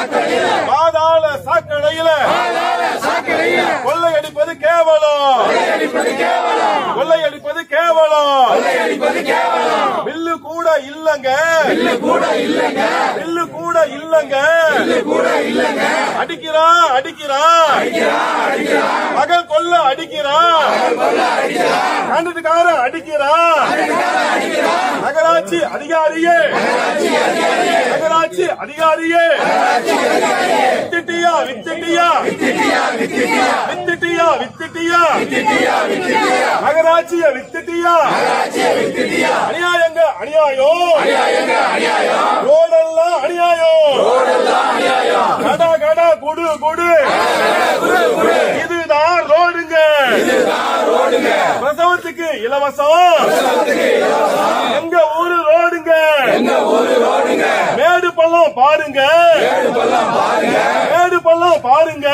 பாதாள சாக்கடையில கொள்ளையடிப்பது கேவலம் கொள்ளையடிப்பது கேவலம் பில்லு கூட இல்லங்க பில்லு கூட இல்லங்க அடிக்கிறான் அடிக்கிறான் மகள் கொல்ல அடிக்கிறான் கண்டதுக்கார அடிக்கிறான் நகராட்சி அதிகாரியே நகராட்சி அதிகாரியே வித்துட்டியா வித்துட்டியா வித்துட்டியா வித்துட்டியா நகராட்சிய வித்துட்டியா அநியாயங்க அநியாயம் ரோடெல்லாம் அநியாயம் கடா கடா குடு குடு இதுதான் ரோடுங்க பிரசவத்துக்கு இலவசம் எங்க ஊரு ரோடுங்க மேடு பள்ளம் பாருங்க மேடு பள்ளம் பாருங்க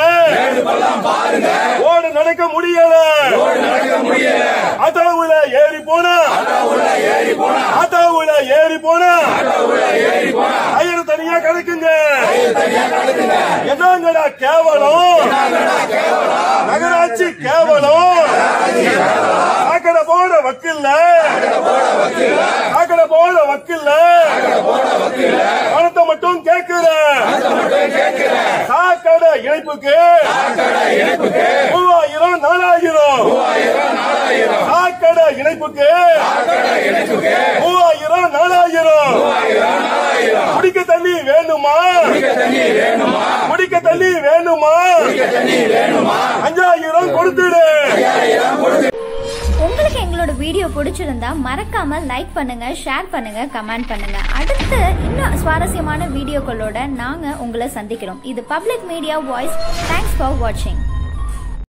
ஓடு நடக்க முடியல அதாவுல ஏறி போனா அதாவுல ஏறி போனா ஐயர் தனியா கிடக்குங்க என்னங்கடா கேவலம் நகராட்சி கேவலம் சாக்கடை போட வக்கில்ல சாக்கடை போட வக்கில்ல பணத்தை மட்டும் கேட்கிற சாக்கடை இணைப்புக்கு மூவாயிரம் நாலாயிரம் சாக்கடை இணைப்புக்கு மூவாயிரம் நாலாயிரம் குடிக்க தண்ணி வேணுமா குடிக்க தண்ணி வேணுமா அஞ்சாயிரம் கொடுத்துடு உங்களுக்கு எங்களோட வீடியோ பிடிச்சிருந்தா மறக்காம லைக் பண்ணுங்க ஷேர் பண்ணுங்க கமெண்ட் பண்ணுங்க அடுத்து இன்னும் சுவாரஸ்யமான வீடியோக்களோட நாங்க உங்களை சந்திக்கிறோம் இது public media voice thanks for வாட்சிங்